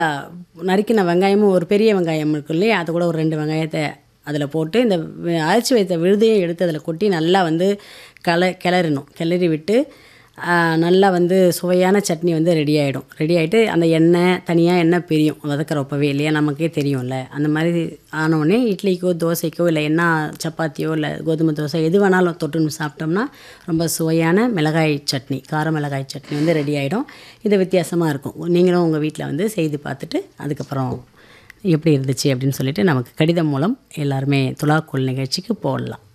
நறுக்கின வெங்காயமும் ஒரு பெரிய வெங்காயம் இருக்கும் இல்லையா அது கூட ஒரு ரெண்டு வெங்காயத்தை அதில் போட்டு இந்த வி- அரைச்சி வைத்த விழுதையும் எடுத்து அதில் கொட்டி நல்லா வந்து கல கிளறணும் கிளறி விட்டு ஆ, நல்லா வந்து சுவையான சட்னி வந்து ரெடி ஆகிடும் ரெடி ஆகிட்டு அந்த எண்ணெய் தனியாக எண்ணெய் பிரியும் வதக்கிறப்பவே இல்லையா நமக்கே தெரியும்ல அந்த மாதிரி ஆனவுடனே இட்லிக்கோ தோசைக்கோ இல்லை என்ன சப்பாத்தியோ இல்லை கோதுமை தோசை எது வேணாலும் தொட்டுன்னு சாப்பிட்டோம்னா ரொம்ப சுவையான மிளகாய் சட்னி கார மிளகாய் சட்னி வந்து ரெடி ஆகிடும் இது வித்தியாசமாக இருக்கும் நீங்களும் உங்கள் வீட்டில் வந்து செய்து பார்த்துட்டு அதுக்கப்புறம் எப்படி இருந்துச்சு அப்படின்னு சொல்லிட்டு நமக்கு கடிதம் மூலம் எல்லாருமே துலாக்கோல் நிகழ்ச்சிக்கு போடலாம்